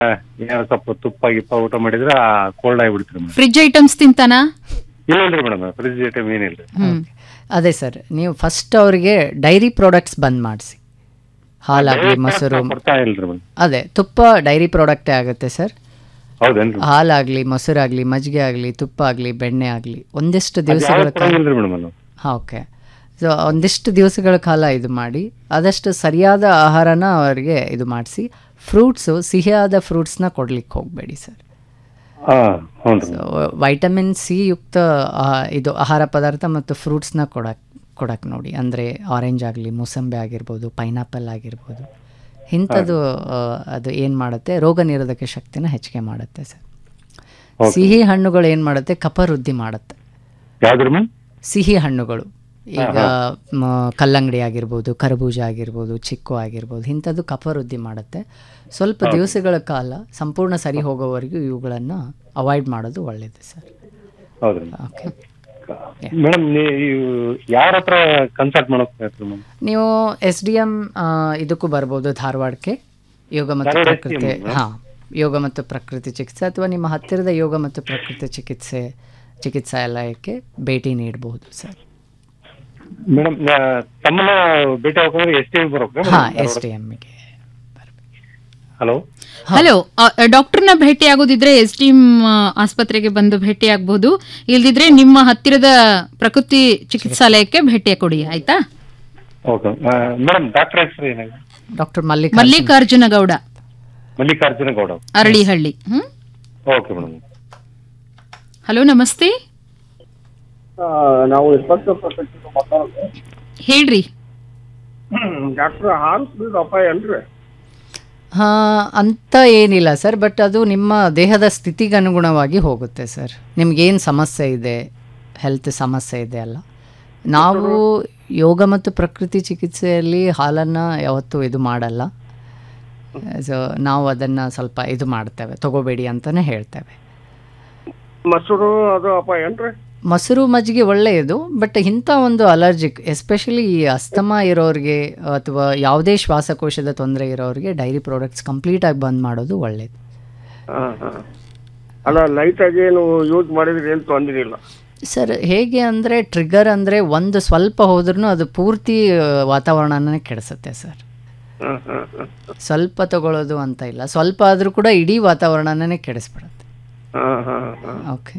ಏನಾದ್ರು ಸ್ವಲ್ಪ ತುಪ್ಪ ಗಿಪ್ಪ ಊಟ ಮಾಡಿದ್ರೆ ಕೋಲ್ಡ್ ಆಗಿಬಿಡ್ತೀರಿ ಮೇಡಮ್ ಫ್ರಿಜ್ ಐಟಮ್ಸ್ ತಿಂತಾನ ಇಲ್ಲ ಇಲ್ರಿ ಮೇಡಮ್ ಫ್ರಿಜ್ ಐಟಮ್ ಏನಿಲ್ಲ ಅದೇ ಸರ್ ನೀವು ಫಸ್ಟ್ ಅವರಿಗೆ ಡೈರಿ ಪ್ರಾಡಕ್ಟ್ಸ್ ಬಂದ್ ಮಾಡಿಸಿ ಹಾಲಾಗಲಿ ಮೊಸರು ಕೊಡ್ತಾ ಇಲ್ರಿ ಮೇಡಮ್ ಅದೇ ತುಪ್ಪ ಡೈರಿ ಪ್ರಾಡಕ್ಟೇ ಆಗುತ್ತೆ ಸರ್ ಹೌದೇನ್ರಿ ಹಾಲಾಗಲಿ ಮೊಸರಾಗಲಿ ಮಜ್ಜಿಗೆ ಆಗಲಿ ತುಪ್ಪ ಆಗಲಿ ಬೆಣ್ಣೆ ಆಗಲಿ ಒಂದಿಷ್ಟು ದಿವಸಗಳ ಕಾಲ ಕೊಡಂಗಿಲ್ರಿ ಮೇಡಮ್ ಅದು ಹಾಂ ಓಕೆ ಸೊ ಒಂದಿಷ್ಟು ದಿವಸಗಳ ಕಾಲ ಇದು ಮಾಡಿ ಆದಷ್ಟು ಸರಿಯಾದ ಆಹಾರನ ಅವರಿಗೆ ಇದು ಮಾಡಿಸಿ ಫ್ರೂಟ್ಸು ಸಿಹಿಯಾದ ಫ್ರೂಟ್ಸ್ನ ಕೊಡ್ಲಿಕ್ಕೆ ಹೋಗಬೇಡಿ ಸರ್ ಹಾ ಹ್ಞೂ ರೀ ವೈಟಮಿನ್ ಸಿ ಯುಕ್ತ ಆ, ಇದು ಆಹಾರ ಪದಾರ್ಥ ಮತ್ತು ಫ್ರೂಟ್ಸ್ನ ಕೊಡಕ್ಕೆ ಕೊಡಕ್ಕೆ ನೋಡಿ ಅಂದರೆ ಆರೆಂಜ್ ಆಗಲಿ ಮೂಸಂಬಿ ಆಗಿರ್ಬೋದು ಪೈನಾಪಲ್ ಆಗಿರ್ಬೋದು ಇಂಥದ್ದು ಆ, ಅದು ಏನು ಮಾಡುತ್ತೆ ರೋಗ ನಿರೋಧಕ ಶಕ್ತಿನ ಹೆಚ್ಚಿಗೆ ಮಾಡುತ್ತೆ ಸರ್ ಸಿಹಿ ಹಣ್ಣುಗಳು ಏನು ಮಾಡುತ್ತೆ ಕಫ ವೃದ್ಧಿ ಮಾಡುತ್ತೆ ಯಾವ್ದ್ರಿ ಮ್ಯಾಮ್ ಸಿಹಿ ಹಣ್ಣುಗಳು ಈಗ ಮ, ಕಲ್ಲಂಗಡಿ ಆಗಿರ್ಬೋದು ಕರಬೂಜ ಆಗಿರ್ಬೋದು ಚಿಕ್ಕು ಆಗಿರ್ಬೋದು ಇಂಥದ್ದು ಕಫ ವೃದ್ಧಿ ಮಾಡುತ್ತೆ ಸ್ವಲ್ಪ ದಿವಸಗಳ ಕಾಲ ಸಂಪೂರ್ಣ ಸರಿ ಹೋಗೋವರೆಗೂ ಇವುಗಳನ್ನು ಅವಾಯ್ಡ್ ಮಾಡೋದು ಒಳ್ಳೆಯದು ಸರ್ ಹೌದ್ರಿ ಓಕೆ ಮೇಡಮ್ ನೀವು ಯಾರ ಹತ್ರ ಕನ್ಸಲ್ಟ್ ಮಾಡಕ್ ಮ್ಯಾಮ್ ನೀವು ಎಸ್ ಡಿ ಎಮ್ ಇದಕ್ಕೂ ಬರ್ಬೋದು ಧಾರವಾಡಕ್ಕೆ ಯೋಗ ಮತ್ತು ಧಾರವಾಡ ಪ್ರಕೃತಿ SDM ಹಾಂ ಯೋಗ ಮತ್ತು ಪ್ರಕೃತಿ ಚಿಕಿತ್ಸೆ ಅಥವಾ ನಿಮ್ಮ ಹತ್ತಿರದ ಯೋಗ ಮತ್ತು ಪ್ರಕೃತಿ ಚಿಕಿತ್ಸೆ ಚಿಕಿತ್ಸಾಲಯಕ್ಕೆ ಭೇಟಿ ನೀಡಬಹುದು ಸರ್ ಮೇಡಮ್ ತಮ್ಮನ್ನ ಭೇಟಿ ಆಗ್ಬೇಕಂದ್ರೆ ಎಷ್ಟು ಟೈಮ್ ಬರ್ಬೇಕು ಹಾಂ ಎಸ್ ಡಿ ಎಮ್ಗೆ ಹಲೋ ಹಲೋ ಡಾಕ್ಟರ್ನ ಭೇಟಿ ಆಗೋದಿದ್ರೆ ಎಸ್ ಟಿ ಆಸ್ಪತ್ರೆಗೆ ಬಂದು ಭೇಟಿ ಆಗ್ಬಹುದು ಇಲ್ದಿದ್ರೆ ನಿಮ್ಮ ಹತ್ತಿರದ ಪ್ರಕೃತಿ ಚಿಕಿತ್ಸಾಲಯಕ್ಕೆ ಭೇಟಿ ಕೊಡಿ ಆಯ್ತಾ ಓಕೆ ಮೇಡಮ್ ಡಾಕ್ಟರ್ ಹೆಸರು ಏನಾಗಿದೆ ಡಾಕ್ಟರ್ ಮಲ್ಲಿಕ್ ಮಲ್ಲಿಕಾರ್ಜುನ ಗೌಡ ಮಲ್ಲಿಕಾರ್ಜುನ ಗೌಡ ಅರಳಿಹಳ್ಳಿ ಹ್ಮ್ ಓಕೆ ಮೇಡಮ್ ಹಲೋ ನಮಸ್ತೆ ನಾವು ಇನ್ಸ್ಪೆಕ್ಟರ್ ಪ್ರೊಟೆಕ್ಟ್ ಮಾತಾಡೋದು ಹೇಳ್ರಿ ಡಾಕ್ಟರ್ ಹಾರಿಸ್ಬಿಟ್ಟು ಅಪಾಯ ಅಲ್ರಿ ಹಾಂ ಅಂತ ಏನಿಲ್ಲ ಸರ್ ಬಟ್ ಅದು ನಿಮ್ಮ ದೇಹದ ಸ್ಥಿತಿಗೆ ಅನುಗುಣವಾಗಿ ಹೋಗುತ್ತೆ ಸರ್ ನಿಮ್ಗೇನು ಸಮಸ್ಯೆ ಇದೆ ಹೆಲ್ತ್ ಸಮಸ್ಯೆ ಇದೆ ಅಲ್ಲ ನಾವು ಯೋಗ ಮತ್ತು ಪ್ರಕೃತಿ ಚಿಕಿತ್ಸೆಯಲ್ಲಿ ಹಾಲನ್ನು ಯಾವತ್ತೂ ಇದು ಮಾಡಲ್ಲ ಸೊ ನಾವು ಅದನ್ನು ಸ್ವಲ್ಪ ಇದು ಮಾಡ್ತೇವೆ ತಗೋಬೇಡಿ ಅಂತಲೇ ಹೇಳ್ತೇವೆ ಮೊಸರು ಅದು ಅಪಾಯ ಏನ್ರಿ ಮೊಸರು ಮಜ್ಜಿಗೆ ಒಳ್ಳೆಯದು ಬಟ್ ಇಂಥ ಒಂದು ಅಲರ್ಜಿಕ್ ಎಸ್ಪೆಷಲಿ ಈ ಅಸ್ತಮಾ ಇರೋರಿಗೆ ಅಥವಾ ಯಾವುದೇ ಶ್ವಾಸಕೋಶದ ತೊಂದರೆ ಇರೋರಿಗೆ ಡೈರಿ ಪ್ರಾಡಕ್ಟ್ಸ್ ಕಂಪ್ಲೀಟಾಗಿ ಬಂದ್ ಮಾಡೋದು ಒಳ್ಳೆಯದು ಹಾ ಹಾ ಅಲ್ಲ ಲೈಟ್ ಆಗಿ ಏನು ಯೂಸ್ ಮಾಡಿದ್ರೆ ಏನು ತೊಂದರೆ ಇಲ್ಲ ಸರ್ ಹೇಗೆ ಅಂದರೆ ಟ್ರಿಗರ್ ಅಂದರೆ ಒಂದು ಸ್ವಲ್ಪ ಹೋದ್ರೂ ಅದು ಪೂರ್ತಿ ಆ, ವಾತಾವರಣನೇ ಕೆಡಿಸುತ್ತೆ ಸರ್ ಹಾ ಹಾ ಹಾ ಸ್ವಲ್ಪ ತಗೊಳ್ಳೋದು ಅಂತ ಇಲ್ಲ ಸ್ವಲ್ಪ ಆದರೂ ಕೂಡ ಇಡೀ ವಾತಾವರಣನೇ ಕೆಡಿಸ್ಬಿಡುತ್ತೆ ಹಾ ಹಾ ಹಾ ಓಕೆ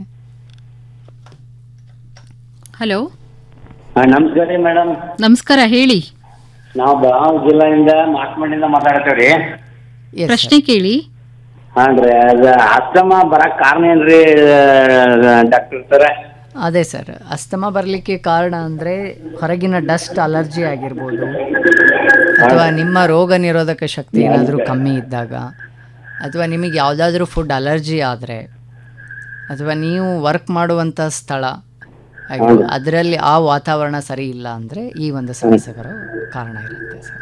ಹಲೋ ನಮಸ್ಕಾರ ರೀ ಮೇಡಮ್ ನಮಸ್ಕಾರ ಹೇಳಿ ನಾವು ಬೆಳಗಾವಿ ಜಿಲ್ಲೆಯಿಂದ ಮಾಸ್ಮಂಡಿಂದ ಮಾತಾಡ್ತೇವ್ರಿ ಪ್ರಶ್ನೆ ಕೇಳಿ ಹಾನ್ರಿ ಅದ ಅಸ್ತಮ ಬರಕ್ ಕಾರಣ ಏನ್ರಿ ಡಾಕ್ಟರ್ ಸರ ಅದೇ ಸರ್ ಅಸ್ತಮಾ ಬರಲಿಕ್ಕೆ ಕಾರಣ ಅಂದರೆ ಹೊರಗಿನ ಡಸ್ಟ್ ಅಲರ್ಜಿ ಆಗಿರ್ಬೋದು ಅಥವಾ ನಿಮ್ಮ ರೋಗ ನಿರೋಧಕ ಶಕ್ತಿ ಏನಾದರೂ ಕಮ್ಮಿ ಇದ್ದಾಗ ಅಥವಾ ನಿಮಗೆ ಯಾವುದಾದ್ರೂ ಫುಡ್ ಅಲರ್ಜಿ ಆದರೆ ಅಥವಾ ನೀವು ವರ್ಕ್ ಮಾಡುವಂಥ ಸ್ಥಳ ಆಗಿರ್ಬೋದು, ಅದರಲ್ಲಿ ಆ ವಾತಾವರಣ ಸರಿ ಇಲ್ಲ ಅಂದರೆ ಈ ಒಂದು ಸಮಸ್ಯೆಗಳ ಕಾರಣ ಇರುತ್ತೆ ಸರ್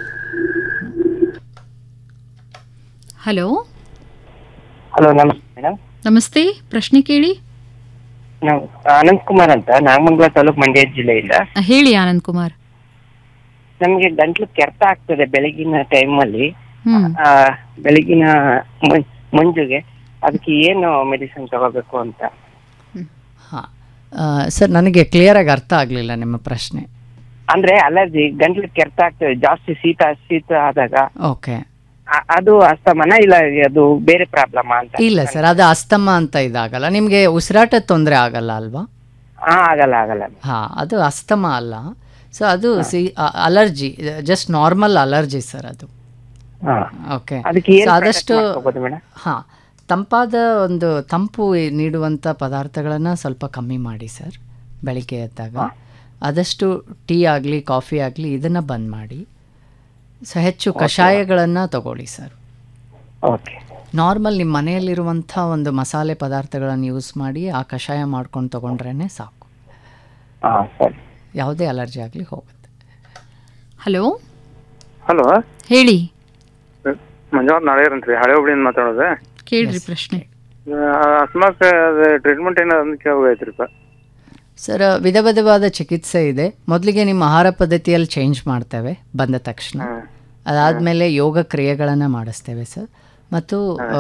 ಹಲೋ ಹಲೋ ನಮಸ್ತೆ ಮೇಡಮ್ ನಮಸ್ತೆ ಪ್ರಶ್ನೆ ಕೇಳಿ ನಾವು ಆನಂದ್ ಕುಮಾರ್ ಅಂತ ನಾಗಮಂಗಲ ತಾಲೂಕ್ ಮಂಡ್ಯ ಜಿಲ್ಲೆಯಿಂದ ಆ, ಹೇಳಿ ಆನಂದ್ ಕುಮಾರ್ ನಮ್ಗೆ ಗಂಟ್ಲು ಕೆರೆತ ಆಗ್ತದೆ ಬೆಳಗಿನ ಟೈಮಲ್ಲಿ ಹ್ಮ್ ಆ, ಬೆಳಗಿನ ಮಂ- ಮಂಜುಗೆ ಅದಕ್ಕೆ ಏನು ಮೆಡಿಸಿನ್ ತಗೋಬೇಕು ಅಂತ ಹಾಂ ಸರ್ ನನಗೆ ಕ್ಲಿಯರಾಗಿ ಅರ್ಥ ಆಗಲಿಲ್ಲ ನಿಮ್ಮ ಪ್ರಶ್ನೆ ಅಂದ್ರೆ ಅಲರ್ಜಿ ಗಂಟ್ಲು ಕೆರೆತ ಆಗ್ತದೆ ಜಾಸ್ತಿ ಶೀತ ಶೀತ ಆದಾಗ ಓಕೆ ಆ- ಅದು ಅಸ್ತಮನ ಇಲ್ಲ ಅದು ಬೇರೆ ಪ್ರಾಬ್ಲಮ್ ಅಂತ ಇಲ್ಲ ಸರ್ ಅದು ಅಸ್ತಮ ಅಂತ ಇದಾಗಲ್ಲ ನಿಮಗೆ ಉಸಿರಾಟದ ತೊಂದರೆ ಆಗಲ್ಲ ಅಲ್ವಾ ಹಾ ಆಗಲ್ಲ ಆಗಲ್ಲ ಹಾಂ ಅದು ಅಸ್ತಮ ಅಲ್ಲ ಸೊ ಅದು ಸಿ allergy just normal allergy sir ಅದು ಹಾ. ಓಕೆ ಅದಕ್ಕೆ ಏನ್ ಸೊ product ಆದಷ್ಟು ಮಾಡ್ಕೊಬೋದು ಮೇಡಮ್ ಹಾಂ ತಂಪಾದ ಒಂದು ತಂಪು ನೀಡುವಂಥ ಪದಾರ್ಥಗಳನ್ನು ಸ್ವಲ್ಪ ಕಮ್ಮಿ ಮಾಡಿ ಸರ್ ಬೆಳಿಗ್ಗೆ ಎದ್ದಾಗ ಆದಷ್ಟು ಟೀ ಆಗಲಿ ಕಾಫಿ ಆಗಲಿ ಇದನ್ನು ಬಂದ್ ಮಾಡಿ ಸೊ ಹೆಚ್ಚು ಕಷಾಯಗಳನ್ನು ತಗೊಳ್ಳಿ ಸರ್ ಓಕೆ ನಾರ್ಮಲ್ ನಿಮ್ಮ ಮನೆಯಲ್ಲಿರುವಂಥ ಒಂದು ಮಸಾಲೆ ಪದಾರ್ಥಗಳನ್ನು ಯೂಸ್ ಮಾಡಿ ಆ ಕಷಾಯ ಮಾಡ್ಕೊಂಡು ತೊಗೊಂಡ್ರೇ ಸಾಕು ಹಾ ಸರಿ ಯಾವುದೇ ಅಲರ್ಜಿ ಆಗಲಿ ಹೋಗುತ್ತೆ ಹಲೋ ಹಲೋ ಹೇಳಿ ಮಂಜುನಾಥ್ ನಾಳೆಯರ್ ಅಂತ್ರಿ ಹಳೆ ಹುಬ್ಳಿಯಿಂದ ಮಾತಾಡೋದು ಕೇಳ್ರಿ ಪ್ರಶ್ನೆ ಅಸ್ಮಾಕ್ ಟ್ರೀಟ್ಮೆಂಟ್ ಏನಾದ್ರು ಅಂತ ಕೇಳ್ಬೇಕಾಯ್ತ್ರಿಪ್ಪ ಸರ್ ವಿಧ ವಿಧವಾದ ಚಿಕಿತ್ಸೆ ಇದೆ ಮೊದಲಿಗೆ ನಿಮ್ಮ ಆಹಾರ ಪದ್ಧತಿಯಲ್ಲಿ ಚೇಂಜ್ ಮಾಡ್ತೇವೆ ಬಂದ ತಕ್ಷಣ ಅದಾದಮೇಲೆ ಯೋಗ ಕ್ರಿಯೆಗಳನ್ನು ಮಾಡಿಸ್ತೇವೆ ಸರ್ ಮತ್ತು